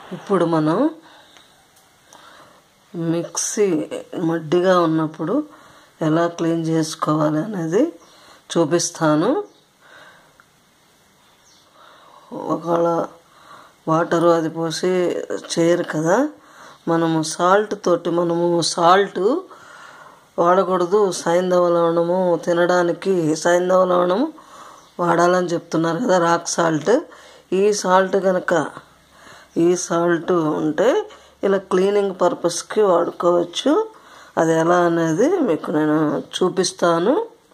ఇప్పుడు మనం మిక్సీ మడ్డిగా ఉన్నప్పుడు ఎలా క్లీన్ చేసుకోవాలి అనేది చూపిస్తాను ఒకవేళ వాటరు అది పోసి చేయరు కదా మనము సాల్ట్ తోటి మనము సాల్ట్ వాడకూడదు సైంధవ లవణము తినడానికి సైంధవ లవణము వాడాలని చెప్తున్నారు కదా రాక్ సాల్ట్ ఈ సాల్ట్ కనుక ఈ సాల్ట్ ఉంటే ఇలా క్లీనింగ్ పర్పస్కి వాడుకోవచ్చు అది ఎలా అనేది మీకు నేను చూపిస్తాను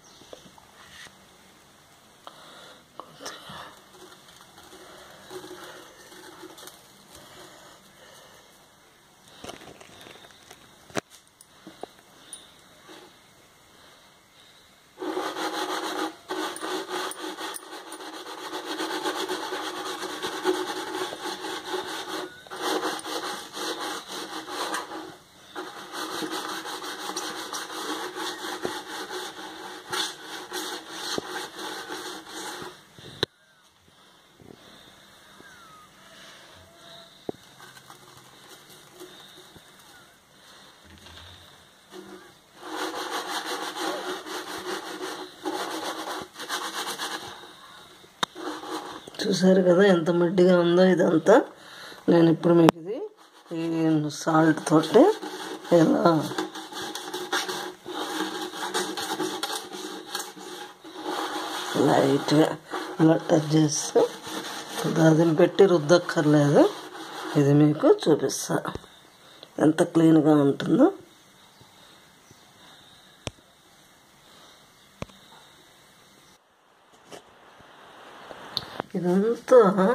చూసారు కదా ఎంత మడ్డిగా ఉందో ఇదంతా నేను ఇప్పుడు మీకు ఇది ఈ సాల్ట్ తోటి ఇలా లైట్గా ఇలా టచ్ చేస్తే దాదిని పెట్టి రుద్దక్కర్లేదు ఇది మీకు చూపిస్తా ఎంత క్లీన్గా ఉంటుందో ఇదంతా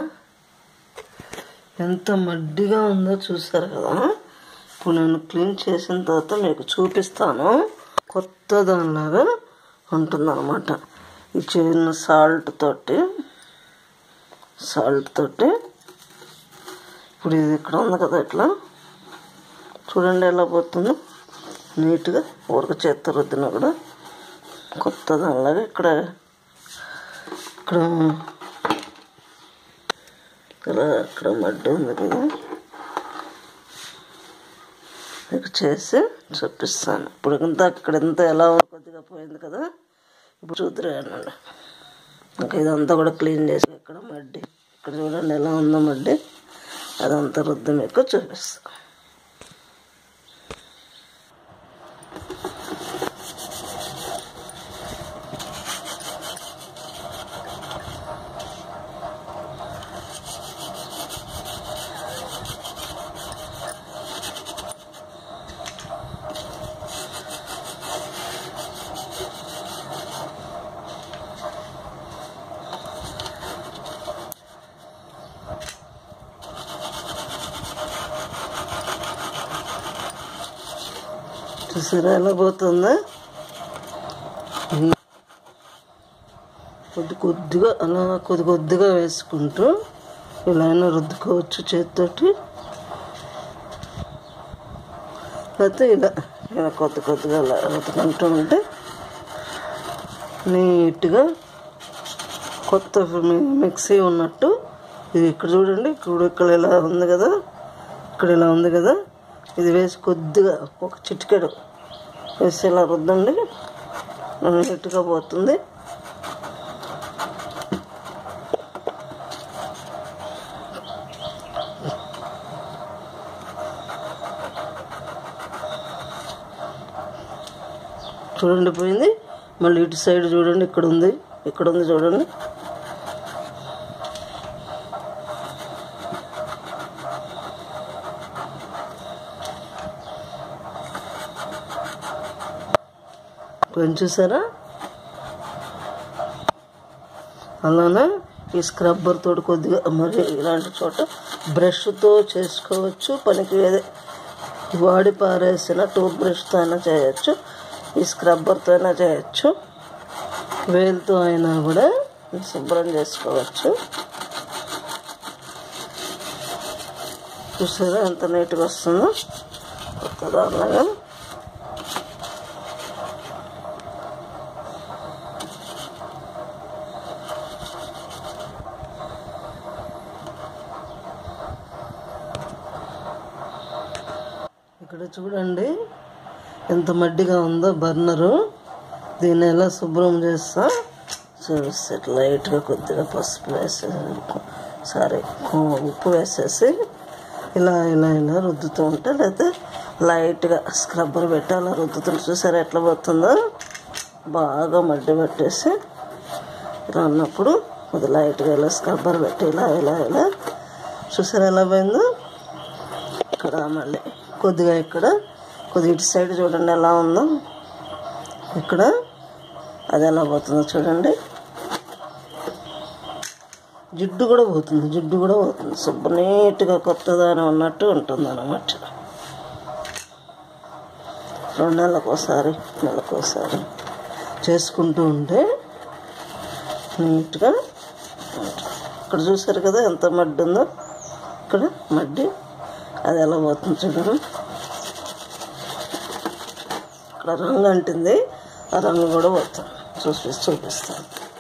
ఎంత మడ్డిగా ఉందో చూసారు కదా ఇప్పుడు నేను క్లీన్ చేసిన తర్వాత మీకు చూపిస్తాను కొత్త దానిలాగా ఉంటుంది అనమాట ఈ చిన్న సాల్ట్ తోటి సాల్ట్ తోటి ఇప్పుడు ఇది ఇక్కడ ఉంది కదా ఇట్లా చూడండి ఎలా పోతుందో నీట్గా ఊరక చేత్తో రుద్దినా కూడా కొత్త దానిలాగా ఇక్కడ ఇక్కడ ఇక్కడ అక్కడ మడ్డి ఉంది కదా మీకు చేసి చూపిస్తాను ఇప్పుడు ఇంత అక్కడ ఎంత ఎలా కొద్దిగా పోయింది కదా ఇప్పుడు చూద్దరు అన్నాడు ఇంకా ఇదంతా కూడా క్లీన్ చేసి ఇక్కడ మడ్డి ఇక్కడ చూడండి ఎలా ఉందో మడ్డి అదంతా రుద్దు మీకు చూపిస్తాను చూసారా ఎలా పోతుందో కొద్ది కొద్దిగా అలా కొద్ది కొద్దిగా వేసుకుంటూ ఇలా అయినా రుద్దుకోవచ్చు చేతితోటి లేకపోతే ఇలా ఇలా కొద్ది కొద్దిగా అలా రుద్దుకుంటూ ఉంటే నీట్గా కొత్త మి- మిక్సీ ఉన్నట్టు ఇది ఇక్కడ చూడండి ఇక్కడ ఇక్కడ ఇలా ఉంది కదా ఇక్కడ ఇలా ఉంది కదా ఇది వేసి కొద్దిగా ఒక చిటికెడు వేసి ఇలా రుద్దండి నీట్గా పోతుంది చూడండి పోయింది మళ్ళీ ఇటు సైడ్ చూడండి ఇక్కడ ఉంది ఇక్కడ ఉంది చూడండి కొంచెం చూసారా అలానే ఈ స్క్రబ్బర్ తోటి కొద్దిగా మరి ఇలాంటి చోట బ్రష్తో చేసుకోవచ్చు పనికి ఏదే వాడి పారేసిన టూత్ బ్రష్తో అయినా చేయొచ్చు ఈ స్క్రబ్బర్తో అయినా చేయొచ్చు వేలుతో అయినా కూడా శుభ్రం చేసుకోవచ్చు చూసారా ఎంత నీట్గా వస్తుందో కొత్తగా అలాగా ఇక్కడ చూడండి ఎంత మడ్డిగా ఉందో బర్నరు దీన్ని ఎలా శుభ్రం చేస్తా చూస్తే లైట్గా కొద్దిగా పసుపు వేసేసి సారీ ఉప్పు వేసేసి ఇలా ఇలా ఇలా రుద్దుతూ ఉంటే లేకపోతే లైట్గా స్క్రబ్బర్ పెట్టి అలా రుద్దుతుంటే చూసారా ఎట్లా పోతుందో బాగా మడ్డి పెట్టేసి ఇలా ఉన్నప్పుడు కొద్ది లైట్గా ఇలా స్క్రబ్బర్ పెట్టి ఇలా ఇలా ఇలా చూసారా ఎలా పోయిందో ఇక్కడ మళ్ళీ కొద్దిగా ఇక్కడ కొద్దిగా ఇటు సైడ్ చూడండి ఎలా ఉందో ఇక్కడ అది ఎలా పోతుందో చూడండి జిడ్డు కూడా పోతుంది జిడ్డు కూడా పోతుంది శుభ్ర నీట్గా కొత్తదాని ఉన్నట్టు ఉంటుంది అన్నమాట రెండు నెలలకు ఒకసారి నెలకు ఒకసారి చేసుకుంటూ ఉంటే నీట్గా ఉంటుంది. ఇక్కడ చూసారు కదా ఎంత మడ్డి ఉందో ఇక్కడ మడ్డి అది ఎలా పోతుంది చూడండి ఇక్కడ రంగు అంటుంది ఆ రంగు కూడా పోతుంది చూపి చూపిస్తాను